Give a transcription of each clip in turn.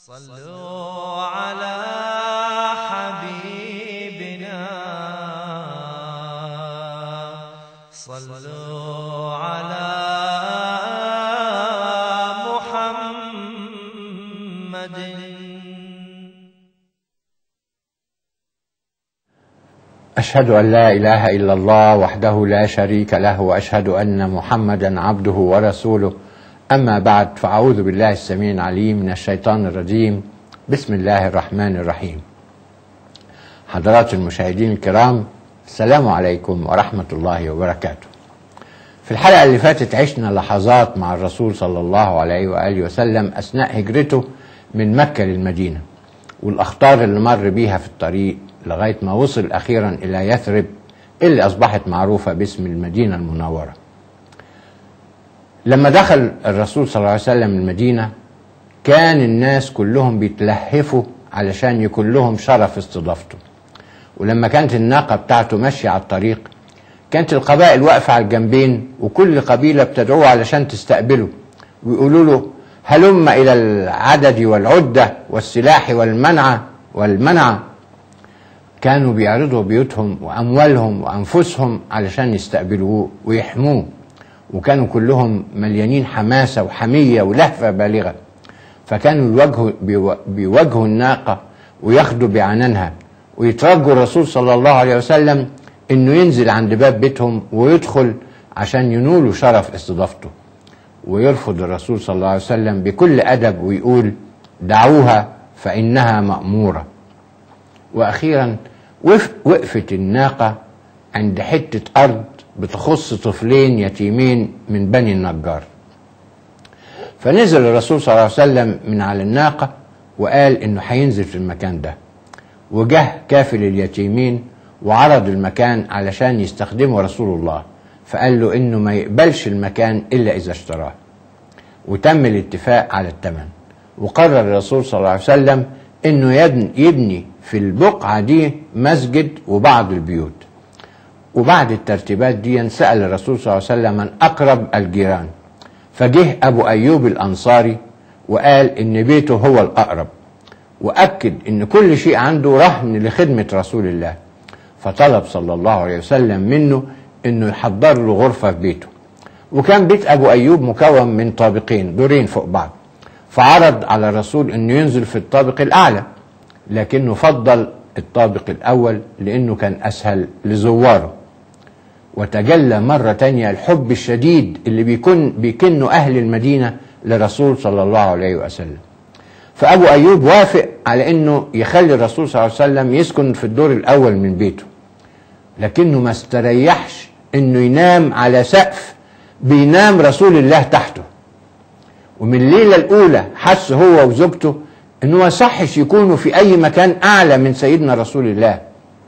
صلوا على حبيبنا صلوا على محمد أشهد أن لا إله إلا الله وحده لا شريك له وأشهد أن محمدا عبده ورسوله أما بعد فأعوذ بالله السميع العليم من الشيطان الرجيم بسم الله الرحمن الرحيم حضرات المشاهدين الكرام السلام عليكم ورحمة الله وبركاته في الحلقة اللي فاتت عشنا لحظات مع الرسول صلى الله عليه وآله وسلم أثناء هجرته من مكة للمدينة والأخطار اللي مر بيها في الطريق لغاية ما وصل أخيرا إلى يثرب اللي أصبحت معروفة باسم المدينة المنورة لما دخل الرسول صلى الله عليه وسلم المدينة كان الناس كلهم بيتلهفوا علشان يكون لهم شرف استضافته ولما كانت الناقة بتاعته ماشية على الطريق كانت القبائل واقفة على الجنبين وكل قبيلة بتدعوه علشان تستقبله ويقولوا له هلم إلى العدد والعدة والسلاح والمنعة والمنعة كانوا بيعرضوا بيوتهم وأموالهم وأنفسهم علشان يستقبلوه ويحموه وكانوا كلهم مليانين حماسة وحمية ولهفة بالغة فكانوا يواجهوا بيوا- بيواجهوا الناقة وياخدوا بعنانها ويترجوا الرسول صلى الله عليه وسلم انه ينزل عند باب بيتهم ويدخل عشان ينولوا شرف استضافته ويرفض الرسول صلى الله عليه وسلم بكل ادب ويقول دعوها فانها ماموره واخيرا وف- وقفت الناقه عند حته ارض بتخص طفلين يتيمين من بني النجار فنزل الرسول صلى الله عليه وسلم من على الناقه وقال انه هينزل في المكان ده وجه كافل اليتيمين وعرض المكان علشان يستخدمه رسول الله فقال له انه ما يقبلش المكان الا اذا اشتراه وتم الاتفاق على الثمن وقرر الرسول صلى الله عليه وسلم انه يبني, يبني في البقعه دي مسجد وبعض البيوت وبعد الترتيبات دي سأل الرسول صلى الله عليه وسلم من أقرب الجيران فجه أبو أيوب الأنصاري وقال إن بيته هو الأقرب وأكد إن كل شيء عنده رهن لخدمة رسول الله فطلب صلى الله عليه وسلم منه إنه يحضر له غرفة في بيته وكان بيت أبو أيوب مكون من طابقين دورين فوق بعض فعرض على الرسول إنه ينزل في الطابق الأعلى لكنه فضل الطابق الأول لأنه كان أسهل لزواره وتجلى مرة تانية الحب الشديد اللي بيكون بيكنه أهل المدينة لرسول صلى الله عليه وسلم فأبو أيوب وافق على أنه يخلي الرسول صلى الله عليه وسلم يسكن في الدور الأول من بيته لكنه ما استريحش أنه ينام على سقف بينام رسول الله تحته ومن الليلة الأولى حس هو وزوجته أنه ما صحش يكونوا في أي مكان أعلى من سيدنا رسول الله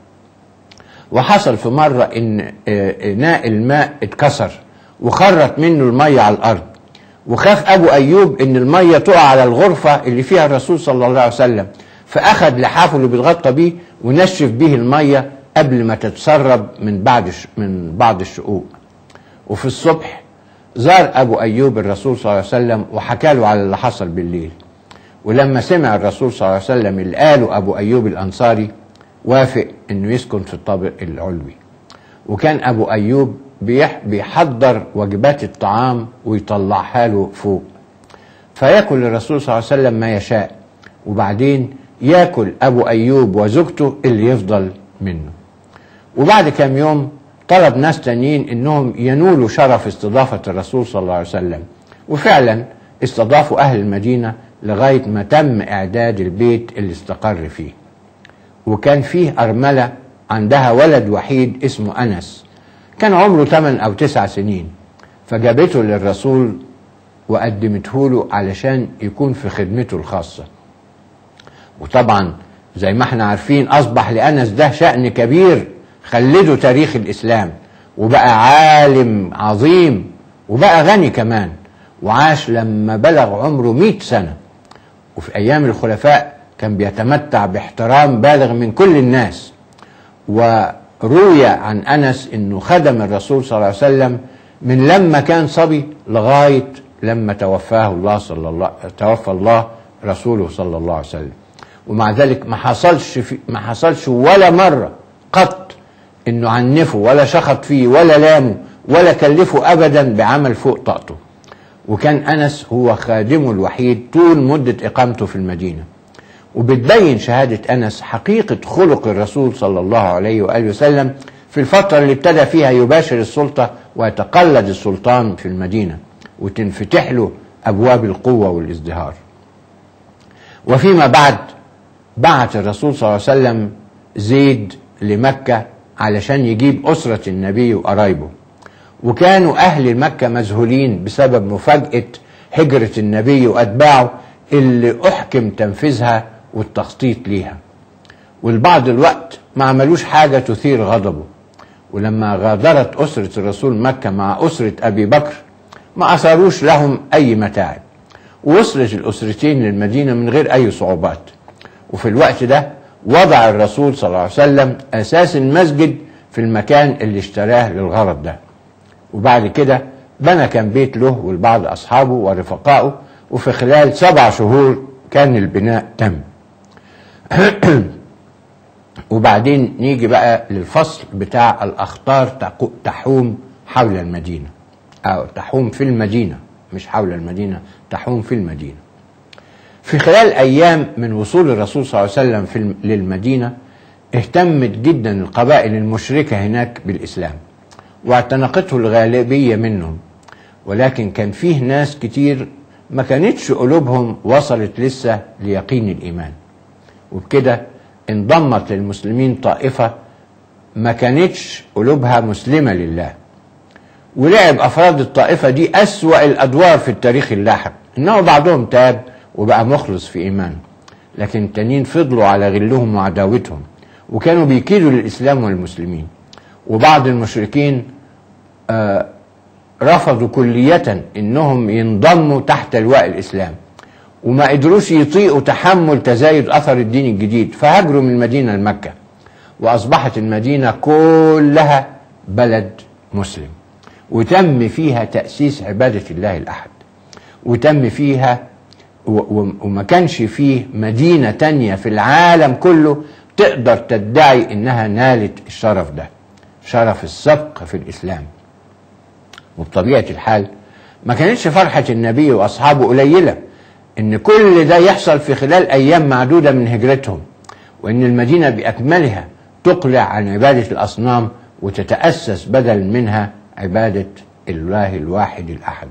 وحصل في مرة إن آه، إناء الماء اتكسر وخرت منه المية على الأرض وخاف أبو أيوب إن المية تقع على الغرفة اللي فيها الرسول صلى الله عليه وسلم فأخذ لحافه اللي بيتغطى بيه ونشف بيه المية قبل ما تتسرب من بعد الش- من بعض الشقوق وفي الصبح زار أبو أيوب الرسول صلى الله عليه وسلم وحكى له على اللي حصل بالليل ولما سمع الرسول صلى الله عليه وسلم اللي قاله أبو أيوب الأنصاري وافق إنه يسكن في الطابق العلوي وكان أبو أيوب بيح- بيحضر وجبات الطعام ويطلعها له فوق فياكل الرسول صلى الله عليه وسلم ما يشاء وبعدين ياكل أبو أيوب وزوجته اللي يفضل منه وبعد كام يوم طلب ناس تانيين انهم ينولوا شرف استضافة الرسول صلى الله عليه وسلم وفعلا استضافوا اهل المدينة لغاية ما تم اعداد البيت اللي استقر فيه وكان فيه ارملة عندها ولد وحيد اسمه انس كان عمره 8 او 9 سنين فجابته للرسول وقدمته له علشان يكون في خدمته الخاصه وطبعا زي ما احنا عارفين اصبح لانس ده شأن كبير خلده تاريخ الاسلام وبقى عالم عظيم وبقى غني كمان وعاش لما بلغ عمره مئة سنة وفي ايام الخلفاء كان بيتمتع باحترام بالغ من كل الناس وروي عن انس انه خدم الرسول صلى الله عليه وسلم من لما كان صبي لغايه لما توفاه الله صلى الله توفى الله رسوله صلى الله عليه وسلم ومع ذلك ما حصلش في ما حصلش ولا مره قط انه عنفه ولا شخط فيه ولا لامه ولا كلفه ابدا بعمل فوق طاقته وكان انس هو خادمه الوحيد طول مده اقامته في المدينه وبتبين شهاده انس حقيقه خلق الرسول صلى الله عليه واله وسلم في الفتره اللي ابتدى فيها يباشر السلطه ويتقلد السلطان في المدينه وتنفتح له ابواب القوه والازدهار وفيما بعد بعت الرسول صلى الله عليه وسلم زيد لمكة علشان يجيب أسرة النبي وقرايبه وكانوا أهل مكة مذهولين بسبب مفاجأة هجرة النبي وأتباعه اللي أحكم تنفيذها والتخطيط ليها والبعض الوقت ما عملوش حاجة تثير غضبه ولما غادرت أسرة الرسول مكة مع أسرة أبي بكر ما أثروش لهم أي متاعب ووصلت الأسرتين للمدينة من غير أي صعوبات وفي الوقت ده وضع الرسول صلى الله عليه وسلم أساس المسجد في المكان اللي اشتراه للغرض ده وبعد كده بنى كان بيت له ولبعض أصحابه ورفقائه وفي خلال سبع شهور كان البناء تم وبعدين نيجي بقى للفصل بتاع الأخطار تقو- تحوم حول المدينة أو تحوم في المدينة مش حول المدينة تحوم في المدينة في خلال أيام من وصول الرسول صلى الله عليه وسلم في الم- للمدينة اهتمت جدا القبائل المشركة هناك بالإسلام واعتنقته الغالبية منهم ولكن كان فيه ناس كتير ما كانتش قلوبهم وصلت لسه ليقين الإيمان وبكده انضمت للمسلمين طائفة ما كانتش قلوبها مسلمة لله ولعب أفراد الطائفة دي أسوأ الأدوار في التاريخ اللاحق إنه بعضهم تاب وبقى مخلص في إيمانه لكن التانيين فضلوا على غلهم وعداوتهم وكانوا بيكيدوا للإسلام والمسلمين وبعض المشركين آه رفضوا كلية إنهم ينضموا تحت لواء الإسلام وما قدروش يطيقوا تحمل تزايد أثر الدين الجديد فهاجروا من المدينة لمكة وأصبحت المدينة كلها بلد مسلم وتم فيها تأسيس عبادة الله الأحد وتم فيها و- و- وما كانش فيه مدينة تانية في العالم كله تقدر تدعي إنها نالت الشرف ده شرف السبق في الإسلام وبطبيعة الحال ما كانتش فرحة النبي وأصحابه قليلة إن كل ده يحصل في خلال أيام معدودة من هجرتهم وإن المدينة بأكملها تقلع عن عبادة الأصنام وتتأسس بدل منها عبادة الله الواحد الأحد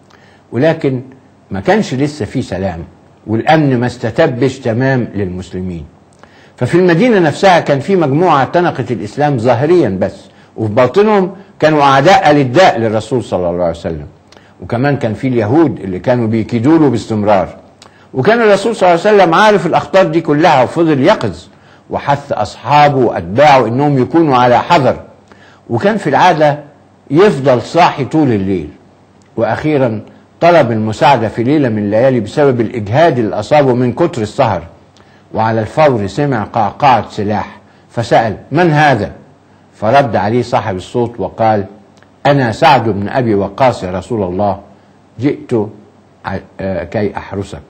ولكن ما كانش لسه في سلام والأمن ما استتبش تمام للمسلمين ففي المدينة نفسها كان في مجموعة اعتنقت الإسلام ظاهريا بس وفي باطنهم كانوا أعداء للداء للرسول صلى الله عليه وسلم وكمان كان في اليهود اللي كانوا بيكيدوا له باستمرار وكان الرسول صلى الله عليه وسلم عارف الأخطار دي كلها وفضل يقظ وحث أصحابه وأتباعه إنهم يكونوا على حذر وكان في العادة يفضل صاحي طول الليل وأخيرا طلب المساعدة في ليلة من الليالي بسبب الإجهاد اللي أصابه من كتر السهر وعلى الفور سمع قعقعة سلاح فسأل من هذا فرد عليه صاحب الصوت وقال أنا سعد بن أبي وقاص يا رسول الله جئت ع- آه، كي أحرسك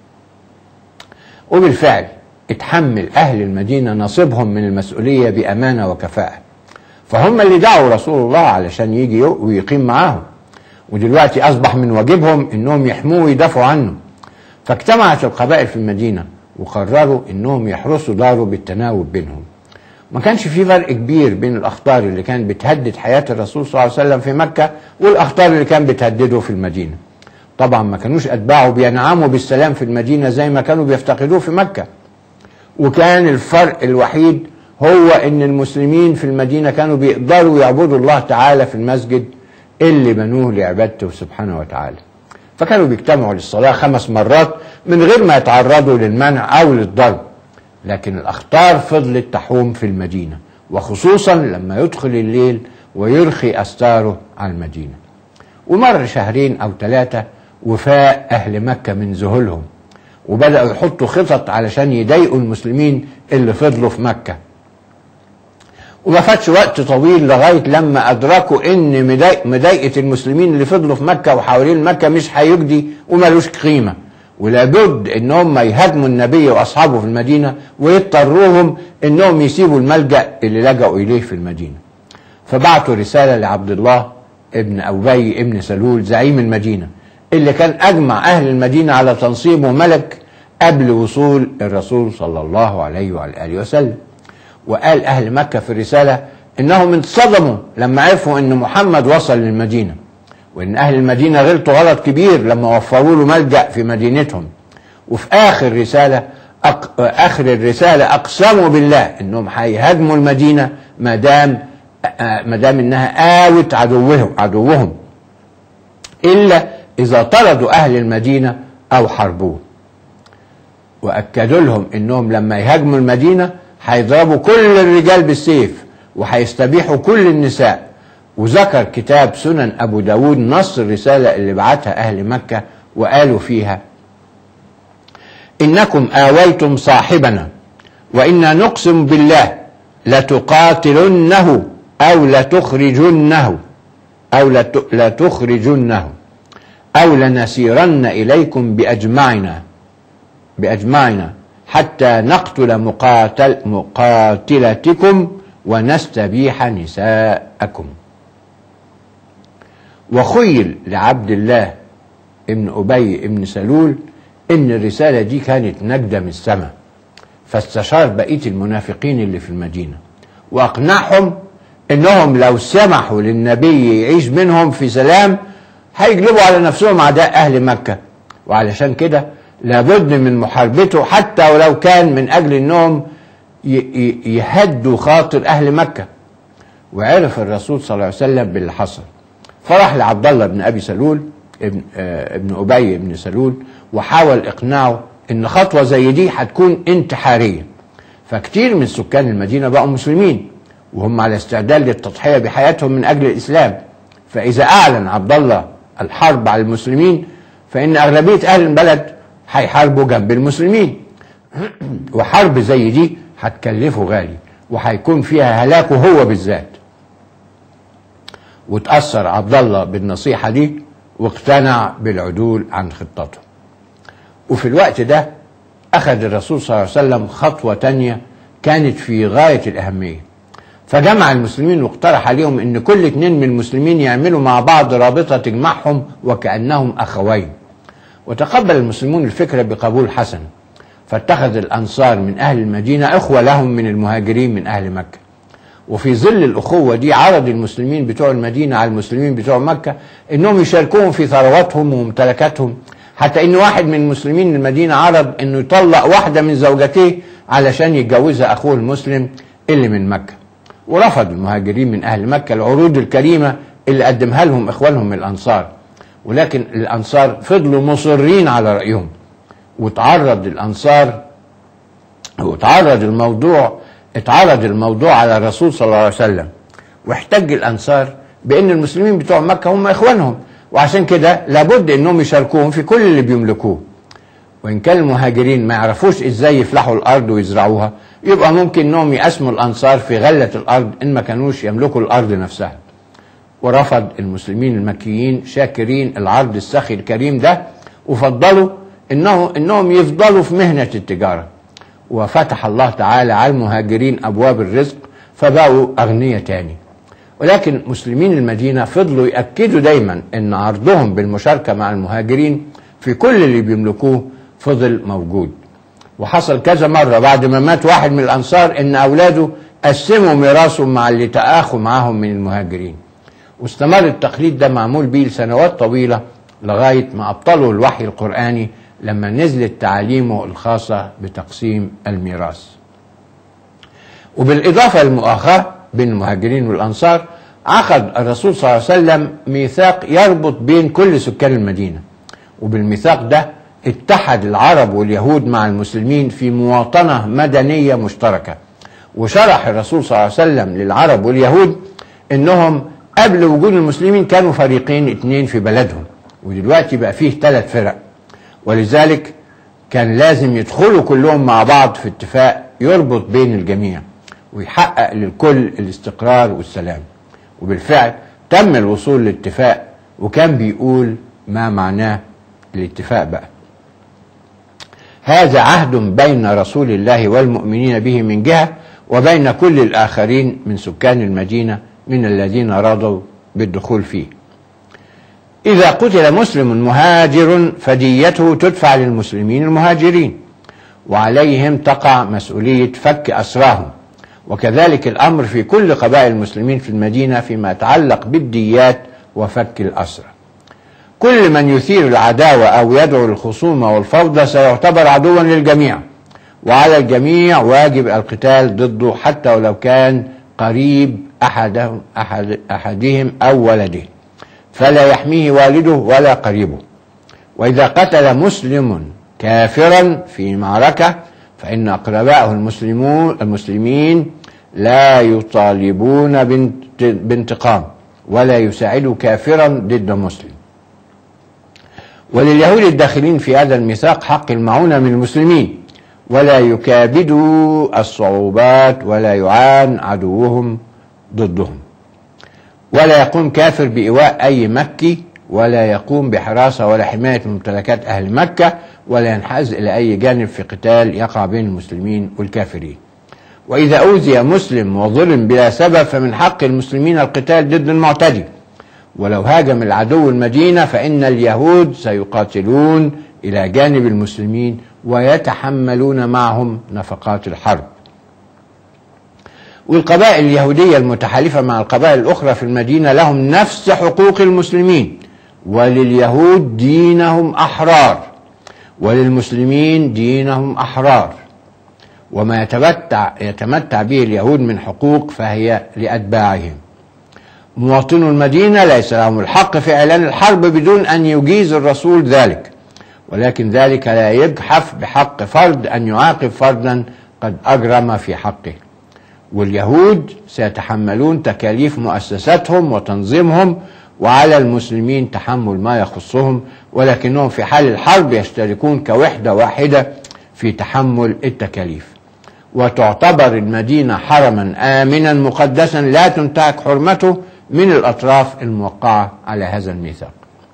وبالفعل اتحمل أهل المدينة نصيبهم من المسؤولية بأمانة وكفاءة فهم اللي دعوا رسول الله علشان يجي يق- ويقيم معاهم ودلوقتي أصبح من واجبهم إنهم يحموه ويدافعوا عنه فاجتمعت القبائل في المدينة وقرروا إنهم يحرسوا داره بالتناوب بينهم ما كانش في فرق كبير بين الأخطار اللي كانت بتهدد حياة الرسول صلى الله عليه وسلم في مكة والأخطار اللي كان بتهدده في المدينة طبعا ما كانوش أتباعه بينعموا بالسلام في المدينة زي ما كانوا بيفتقدوه في مكة وكان الفرق الوحيد هو ان المسلمين في المدينه كانوا بيقدروا يعبدوا الله تعالى في المسجد اللي بنوه لعبادته سبحانه وتعالى فكانوا بيجتمعوا للصلاه خمس مرات من غير ما يتعرضوا للمنع او للضرب لكن الاخطار فضلت تحوم في المدينه وخصوصا لما يدخل الليل ويرخي استاره على المدينه ومر شهرين او ثلاثه وفاء اهل مكه من ذهولهم وبدأوا يحطوا خطط علشان يضايقوا المسلمين اللي فضلوا في مكة وما فاتش وقت طويل لغاية لما أدركوا إن مضايق- مضايقة المسلمين اللي فضلوا في مكة وحوالين مكة مش هيجدي وملوش قيمة ولابد ان هم يهاجموا النبي واصحابه في المدينه ويضطروهم انهم يسيبوا الملجا اللي لجأوا اليه في المدينه. فبعتوا رساله لعبد الله ابن ابي ابن سلول زعيم المدينه اللي كان اجمع اهل المدينه على تنصيبه ملك قبل وصول الرسول صلى الله عليه وعلى اله وسلم. وقال اهل مكه في الرساله انهم انصدموا لما عرفوا ان محمد وصل للمدينه. وان اهل المدينه غلطوا غلط كبير لما وفروا له ملجا في مدينتهم وفي اخر رساله أق... اخر الرساله اقسموا بالله انهم هيهاجموا المدينه ما دام ما دام انها اوت عدوهم عدوهم الا اذا طردوا اهل المدينه او حاربوه واكدوا لهم انهم لما يهاجموا المدينه هيضربوا كل الرجال بالسيف وهيستبيحوا كل النساء وذكر كتاب سنن أبو داود نص الرسالة اللي بعتها أهل مكة وقالوا فيها إنكم آويتم صاحبنا وإنا نقسم بالله لتقاتلنه أو لتخرجنه أو لتخرجنه أو لنسيرن إليكم بأجمعنا بأجمعنا حتى نقتل مقاتل مقاتلتكم ونستبيح نساءكم وخيل لعبد الله ابن أبي ابن سلول إن الرسالة دي كانت نجدة من السماء فاستشار بقية المنافقين اللي في المدينة وأقنعهم إنهم لو سمحوا للنبي يعيش منهم في سلام هيجلبوا على نفسهم أعداء أهل مكة وعلشان كده لابد من محاربته حتى ولو كان من أجل إنهم يهدوا خاطر أهل مكة وعرف الرسول صلى الله عليه وسلم باللي حصل فراح لعبد الله بن ابي سلول ابن آه ابن ابي بن سلول وحاول اقناعه ان خطوه زي دي هتكون انتحاريه فكتير من سكان المدينه بقوا مسلمين وهم على استعداد للتضحيه بحياتهم من اجل الاسلام فاذا اعلن عبد الله الحرب على المسلمين فان اغلبيه اهل البلد هيحاربوا جنب المسلمين وحرب زي دي هتكلفه غالي وهيكون فيها هلاكه هو بالذات وتأثر عبد الله بالنصيحة دي واقتنع بالعدول عن خطته وفي الوقت ده أخذ الرسول صلى الله عليه وسلم خطوة تانية كانت في غاية الأهمية فجمع المسلمين واقترح عليهم ان كل اتنين من المسلمين يعملوا مع بعض رابطة تجمعهم وكأنهم أخوين وتقبل المسلمون الفكرة بقبول حسن فاتخذ الأنصار من أهل المدينة إخوة لهم من المهاجرين من أهل مكة وفي ظل الأخوة دي عرض المسلمين بتوع المدينة على المسلمين بتوع مكة إنهم يشاركوهم في ثرواتهم وممتلكاتهم حتى إن واحد من المسلمين المدينة عرض إنه يطلق واحدة من زوجتيه علشان يتجوزها أخوه المسلم اللي من مكة ورفض المهاجرين من أهل مكة العروض الكريمة اللي قدمها لهم إخوانهم الأنصار ولكن الأنصار فضلوا مصرين على رأيهم وتعرض الأنصار وتعرض الموضوع اتعرض الموضوع على الرسول صلى الله عليه وسلم واحتج الانصار بان المسلمين بتوع مكه هم اخوانهم وعشان كده لابد انهم يشاركوهم في كل اللي بيملكوه وان كان المهاجرين ما يعرفوش ازاي يفلحوا الارض ويزرعوها يبقى ممكن انهم يقسموا الانصار في غله الارض ان ما كانوش يملكوا الارض نفسها ورفض المسلمين المكيين شاكرين العرض السخي الكريم ده وفضلوا انه انهم يفضلوا في مهنه التجاره وفتح الله تعالى على المهاجرين ابواب الرزق فبقوا اغنياء تاني ولكن مسلمين المدينه فضلوا ياكدوا دايما ان عرضهم بالمشاركه مع المهاجرين في كل اللي بيملكوه فضل موجود وحصل كذا مره بعد ما مات واحد من الانصار ان اولاده قسموا ميراثهم مع اللي تآخوا معاهم من المهاجرين واستمر التقليد ده معمول بيه لسنوات طويله لغايه ما ابطلوا الوحي القراني لما نزلت تعاليمه الخاصة بتقسيم الميراث وبالإضافة للمؤاخاة بين المهاجرين والأنصار عقد الرسول صلى الله عليه وسلم ميثاق يربط بين كل سكان المدينة وبالميثاق ده اتحد العرب واليهود مع المسلمين في مواطنة مدنية مشتركة وشرح الرسول صلى الله عليه وسلم للعرب واليهود انهم قبل وجود المسلمين كانوا فريقين اتنين في بلدهم ودلوقتي بقى فيه ثلاث فرق ولذلك كان لازم يدخلوا كلهم مع بعض في اتفاق يربط بين الجميع ويحقق للكل الاستقرار والسلام وبالفعل تم الوصول لاتفاق وكان بيقول ما معناه الاتفاق بقى هذا عهد بين رسول الله والمؤمنين به من جهة وبين كل الآخرين من سكان المدينة من الذين رضوا بالدخول فيه إذا قتل مسلم مهاجر فديته تدفع للمسلمين المهاجرين وعليهم تقع مسؤولية فك أسراهم وكذلك الأمر في كل قبائل المسلمين في المدينة فيما يتعلق بالديات وفك الأسرى كل من يثير العداوة أو يدعو للخصومة والفوضى سيعتبر عدوا للجميع وعلى الجميع واجب القتال ضده حتى ولو كان قريب أحدهم, أحد أحدهم أو ولده فلا يحميه والده ولا قريبه وإذا قتل مسلم كافرا في معركة فإن أقرباءه المسلمون المسلمين لا يطالبون بانت- بانتقام ولا يساعدوا كافرا ضد مسلم ولليهود الداخلين في هذا الميثاق حق المعونة من المسلمين ولا يكابدوا الصعوبات ولا يعان عدوهم ضدهم ولا يقوم كافر بإيواء أي مكي ولا يقوم بحراسة ولا حماية ممتلكات أهل مكة ولا ينحاز إلى أي جانب في قتال يقع بين المسلمين والكافرين وإذا أوذي مسلم وظلم بلا سبب فمن حق المسلمين القتال ضد المعتدي ولو هاجم العدو المدينة فإن اليهود سيقاتلون إلى جانب المسلمين ويتحملون معهم نفقات الحرب والقبائل اليهودية المتحالفة مع القبائل الأخرى في المدينة لهم نفس حقوق المسلمين ولليهود دينهم أحرار وللمسلمين دينهم أحرار وما يتمتع يتمتع به اليهود من حقوق فهي لأتباعهم مواطنو المدينة ليس لهم الحق في إعلان الحرب بدون أن يجيز الرسول ذلك ولكن ذلك لا يجحف بحق فرد أن يعاقب فردا قد أجرم في حقه واليهود سيتحملون تكاليف مؤسساتهم وتنظيمهم وعلى المسلمين تحمل ما يخصهم ولكنهم في حال الحرب يشتركون كوحدة واحدة في تحمل التكاليف وتعتبر المدينة حرما آمنا مقدسا لا تنتهك حرمته من الأطراف الموقعة على هذا الميثاق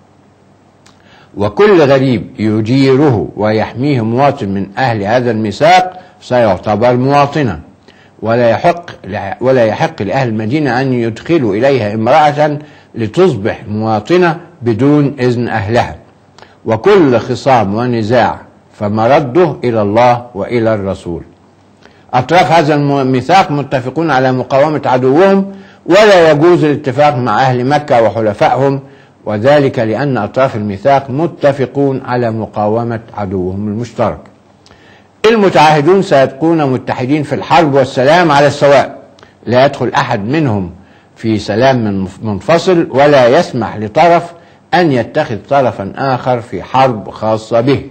وكل غريب يجيره ويحميه مواطن من أهل هذا الميثاق سيعتبر مواطنا ولا يحق ولا يحق لأهل المدينة أن يدخلوا إليها امرأة لتصبح مواطنة بدون إذن أهلها وكل خصام ونزاع فمرده إلى الله وإلى الرسول أطراف هذا الميثاق متفقون على مقاومة عدوهم ولا يجوز الاتفاق مع أهل مكة وحلفائهم وذلك لأن أطراف الميثاق متفقون على مقاومة عدوهم المشترك المتعاهدون سيبقون متحدين في الحرب والسلام على السواء لا يدخل أحد منهم في سلام من منفصل ولا يسمح لطرف أن يتخذ طرفا آخر في حرب خاصة به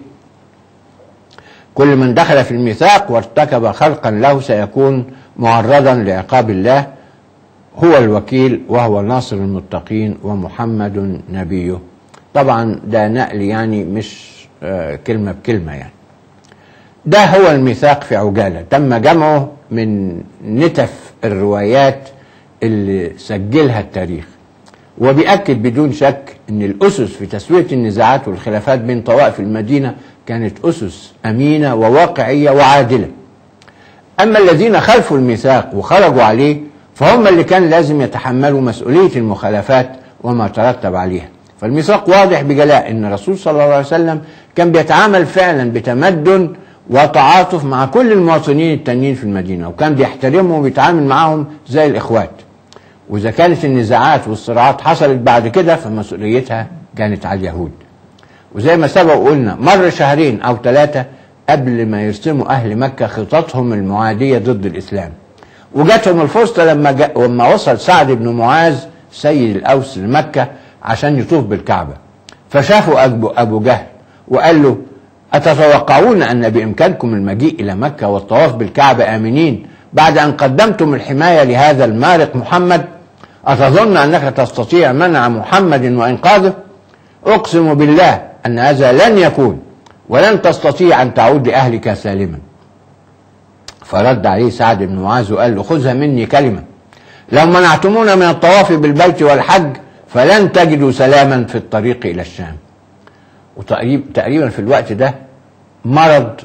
كل من دخل في الميثاق وارتكب خلقا له سيكون معرضا لعقاب الله هو الوكيل وهو ناصر المتقين ومحمد نبيه طبعا ده نقل يعني مش آه كلمة بكلمة يعني ده هو الميثاق في عجالة تم جمعه من نتف الروايات اللي سجلها التاريخ وبيأكد بدون شك أن الأسس في تسوية النزاعات والخلافات بين طوائف المدينة كانت أسس أمينة وواقعية وعادلة أما الذين خلفوا الميثاق وخرجوا عليه فهم اللي كان لازم يتحملوا مسؤولية المخالفات وما ترتب عليها فالميثاق واضح بجلاء أن الرسول صلى الله عليه وسلم كان بيتعامل فعلا بتمدن وتعاطف مع كل المواطنين التانيين في المدينة وكان بيحترمهم وبيتعامل معهم زي الإخوات وإذا كانت النزاعات والصراعات حصلت بعد كده فمسؤوليتها كانت على اليهود وزي ما سبق قلنا مر شهرين أو ثلاثة قبل ما يرسموا أهل مكة خططهم المعادية ضد الإسلام وجاتهم الفرصة لما جا لما وصل سعد بن معاذ سيد الأوس لمكة عشان يطوف بالكعبة فشافوا أبو, أبو جهل وقال له أتتوقعون أن بإمكانكم المجيء إلى مكة والطواف بالكعبة آمنين بعد أن قدمتم الحماية لهذا المارق محمد أتظن أنك تستطيع منع محمد وإنقاذه أقسم بالله أن هذا لن يكون ولن تستطيع أن تعود لأهلك سالما فرد عليه سعد بن معاذ وقال له خذها مني كلمة لو منعتمونا من الطواف بالبيت والحج فلن تجدوا سلاما في الطريق إلى الشام وتقريبا في الوقت ده مرض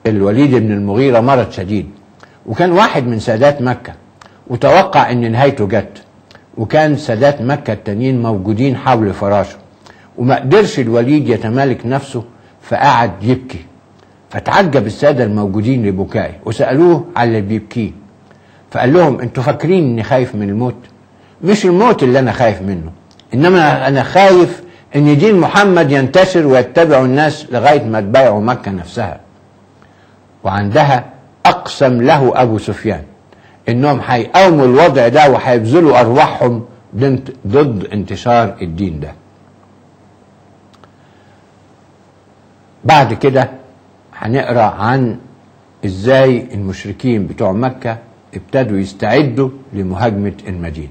الوليد بن المغيرة مرض شديد وكان واحد من سادات مكة وتوقع ان نهايته جت وكان سادات مكة التانيين موجودين حول فراشه وما قدرش الوليد يتمالك نفسه فقعد يبكي فتعجب السادة الموجودين لبكائه وسألوه على اللي بيبكيه فقال لهم انتوا فاكرين اني خايف من الموت مش الموت اللي انا خايف منه انما انا خايف ان دين محمد ينتشر ويتبعه الناس لغايه ما تبايعوا مكه نفسها وعندها اقسم له ابو سفيان انهم هيقاوموا الوضع ده وهيبذلوا ارواحهم ضد ضد انتشار الدين ده بعد كده هنقرا عن ازاي المشركين بتوع مكه ابتدوا يستعدوا لمهاجمه المدينه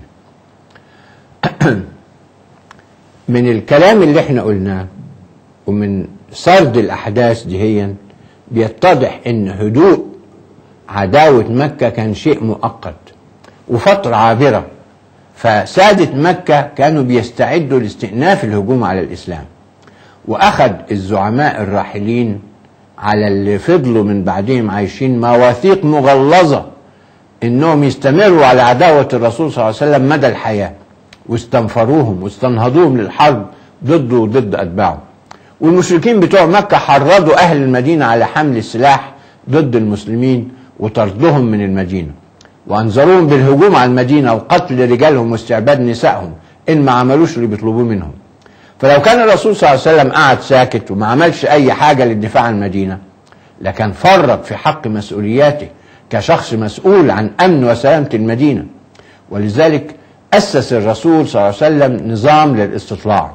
من الكلام اللي احنا قلناه ومن سرد الاحداث دهيا بيتضح ان هدوء عداوه مكه كان شيء مؤقت وفتره عابره فساده مكه كانوا بيستعدوا لاستئناف الهجوم على الاسلام واخذ الزعماء الراحلين على اللي فضلوا من بعدهم عايشين مواثيق مغلظه انهم يستمروا على عداوه الرسول صلى الله عليه وسلم مدى الحياه واستنفروهم واستنهضوهم للحرب ضده وضد اتباعه والمشركين بتوع مكه حرضوا اهل المدينه على حمل السلاح ضد المسلمين وطردهم من المدينه وانذروهم بالهجوم على المدينه وقتل رجالهم واستعباد نسائهم ان ما عملوش اللي بيطلبوه منهم فلو كان الرسول صلى الله عليه وسلم قعد ساكت وما عملش اي حاجه للدفاع عن المدينه لكان فرط في حق مسؤولياته كشخص مسؤول عن امن وسلامه المدينه ولذلك اسس الرسول صلى الله عليه وسلم نظام للاستطلاع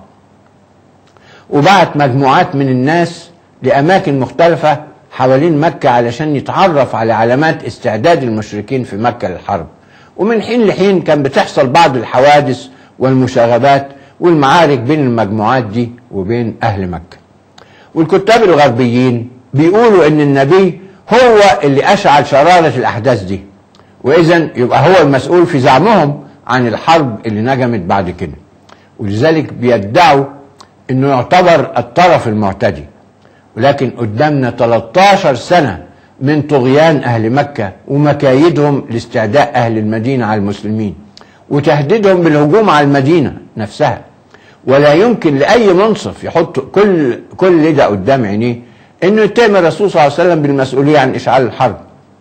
وبعت مجموعات من الناس لاماكن مختلفه حوالين مكه علشان يتعرف على علامات استعداد المشركين في مكه للحرب ومن حين لحين كان بتحصل بعض الحوادث والمشاغبات والمعارك بين المجموعات دي وبين اهل مكه والكتاب الغربيين بيقولوا ان النبي هو اللي اشعل شراره الاحداث دي واذا يبقى هو المسؤول في زعمهم عن الحرب اللي نجمت بعد كده ولذلك بيدعوا انه يعتبر الطرف المعتدي ولكن قدامنا 13 سنه من طغيان اهل مكه ومكايدهم لاستعداء اهل المدينه على المسلمين وتهديدهم بالهجوم على المدينه نفسها ولا يمكن لاي منصف يحط كل كل ده قدام عينيه انه يتهم الرسول صلى الله عليه وسلم بالمسؤوليه عن اشعال الحرب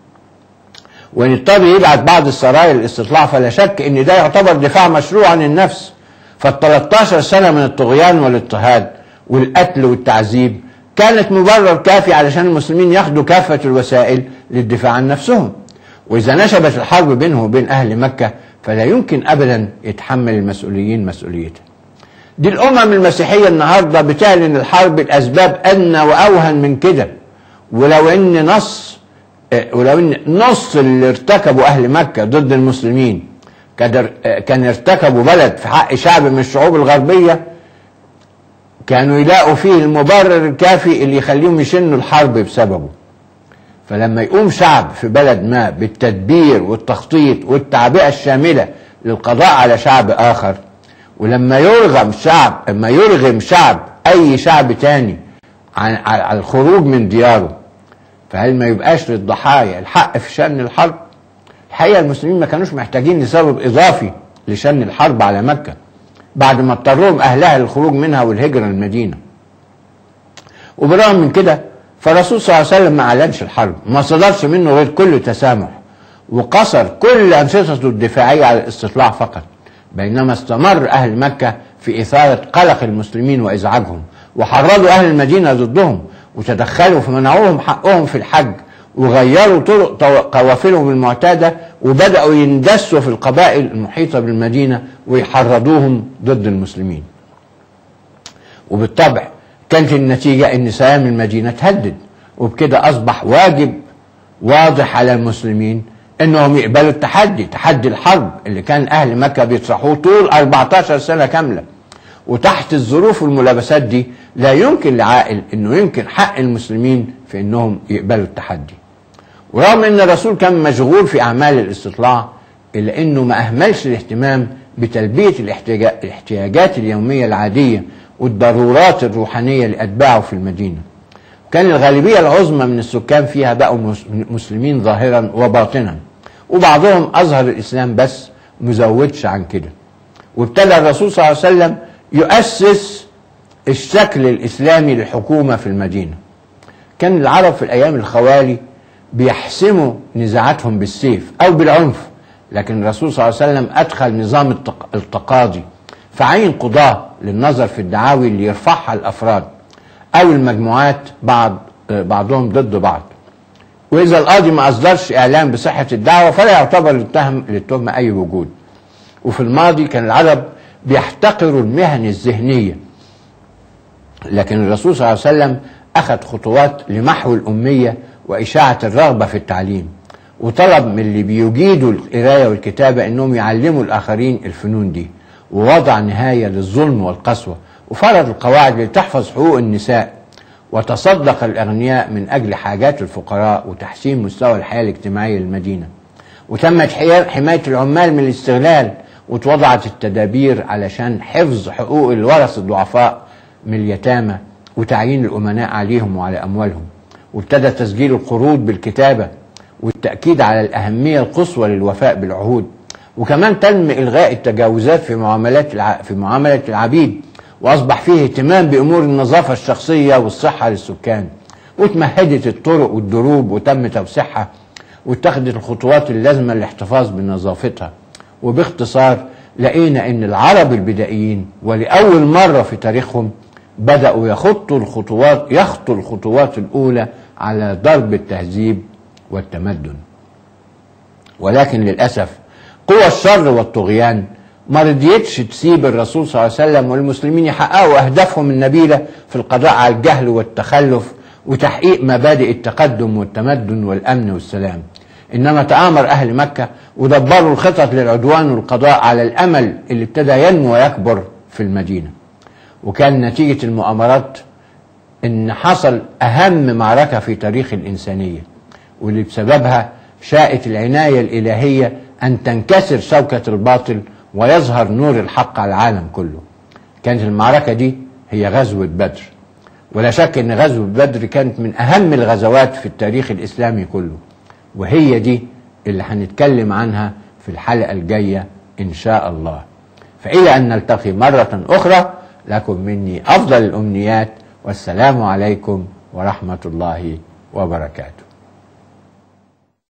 وان اضطر يبعت بعض السرايا للاستطلاع فلا شك ان ده يعتبر دفاع مشروع عن النفس فال 13 سنه من الطغيان والاضطهاد والقتل والتعذيب كانت مبرر كافي علشان المسلمين ياخدوا كافه الوسائل للدفاع عن نفسهم واذا نشبت الحرب بينه وبين اهل مكه فلا يمكن ابدا يتحمل المسؤوليين مسؤوليتها دي الامم المسيحيه النهارده بتعلن الحرب الاسباب ادنى واوهن من كده ولو ان نص ولو ان نص اللي ارتكبوا اهل مكه ضد المسلمين كان ارتكبوا بلد في حق شعب من الشعوب الغربيه كانوا يلاقوا فيه المبرر الكافي اللي يخليهم يشنوا الحرب بسببه فلما يقوم شعب في بلد ما بالتدبير والتخطيط والتعبئه الشامله للقضاء على شعب اخر ولما يرغم شعب لما يرغم شعب اي شعب تاني عن على الخروج من دياره فهل ما يبقاش للضحايا الحق في شن الحرب الحقيقه المسلمين ما كانوش محتاجين لسبب اضافي لشن الحرب على مكه بعد ما اضطرهم اهلها للخروج منها والهجره للمدينه وبرغم من كده فالرسول صلى الله عليه وسلم ما اعلنش الحرب ما صدرش منه غير كل تسامح وقصر كل انشطته الدفاعيه على الاستطلاع فقط بينما استمر اهل مكه في اثاره قلق المسلمين وازعاجهم وحرضوا اهل المدينه ضدهم وتدخلوا فمنعوهم حقهم في الحج وغيروا طرق قوافلهم المعتاده وبداوا يندسوا في القبائل المحيطه بالمدينه ويحرضوهم ضد المسلمين. وبالطبع كانت النتيجه ان سلام المدينه تهدد وبكده اصبح واجب واضح على المسلمين انهم يقبلوا التحدي تحدي الحرب اللي كان اهل مكه بيطرحوه طول 14 سنه كامله وتحت الظروف والملابسات دي لا يمكن لعاقل انه يمكن حق المسلمين في انهم يقبلوا التحدي ورغم ان الرسول كان مشغول في اعمال الاستطلاع الا انه ما اهملش الاهتمام بتلبيه الاحتياجات اليوميه العاديه والضرورات الروحانيه لاتباعه في المدينه كان الغالبية العظمى من السكان فيها بقوا مس- مسلمين ظاهرا وباطنا وبعضهم أظهر الإسلام بس مزودش عن كده وابتدى الرسول صلى الله عليه وسلم يؤسس الشكل الإسلامي للحكومة في المدينة كان العرب في الأيام الخوالي بيحسموا نزاعاتهم بالسيف أو بالعنف لكن الرسول صلى الله عليه وسلم أدخل نظام التق- التقاضي فعين قضاة للنظر في الدعاوي اللي يرفعها الأفراد أو المجموعات بعض بعضهم ضد بعض وإذا القاضي ما أصدرش إعلام بصحة الدعوة فلا يعتبر للتهم للتهمة أي وجود وفي الماضي كان العرب بيحتقروا المهن الذهنية لكن الرسول صلى الله عليه وسلم أخذ خطوات لمحو الأمية وإشاعة الرغبة في التعليم وطلب من اللي بيجيدوا القراية والكتابة أنهم يعلموا الآخرين الفنون دي ووضع نهاية للظلم والقسوة وفرض القواعد لتحفظ حقوق النساء وتصدق الأغنياء من أجل حاجات الفقراء وتحسين مستوى الحياة الاجتماعية للمدينة وتمت حيا- حماية العمال من الاستغلال واتوضعت التدابير علشان حفظ حقوق الورث الضعفاء من اليتامى وتعيين الأمناء عليهم وعلى أموالهم وابتدى تسجيل القروض بالكتابة والتأكيد على الأهمية القصوى للوفاء بالعهود وكمان تم إلغاء التجاوزات في معاملات الع... في معاملة العبيد وأصبح فيه اهتمام بأمور النظافة الشخصية والصحة للسكان واتمهدت الطرق والدروب وتم توسيعها واتخذت الخطوات اللازمة للاحتفاظ بنظافتها وباختصار لقينا ان العرب البدائيين ولأول مرة في تاريخهم بدأوا يخطوا الخطوات يخطوا الخطوات الأولى على ضرب التهذيب والتمدن ولكن للأسف قوى الشر والطغيان ما رضيتش تسيب الرسول صلى الله عليه وسلم والمسلمين يحققوا أهدافهم النبيلة في القضاء على الجهل والتخلف وتحقيق مبادئ التقدم والتمدن والأمن والسلام إنما تآمر أهل مكة ودبروا الخطط للعدوان والقضاء على الأمل اللي ابتدى ينمو ويكبر في المدينة وكان نتيجة المؤامرات ان حصل اهم معركه في تاريخ الانسانيه واللي بسببها شاءت العنايه الالهيه ان تنكسر شوكه الباطل ويظهر نور الحق على العالم كله. كانت المعركه دي هي غزوه بدر. ولا شك ان غزوه بدر كانت من اهم الغزوات في التاريخ الاسلامي كله. وهي دي اللي هنتكلم عنها في الحلقه الجايه ان شاء الله. فإلى أن نلتقي مرة أخرى لكم مني أفضل الأمنيات والسلام عليكم ورحمة الله وبركاته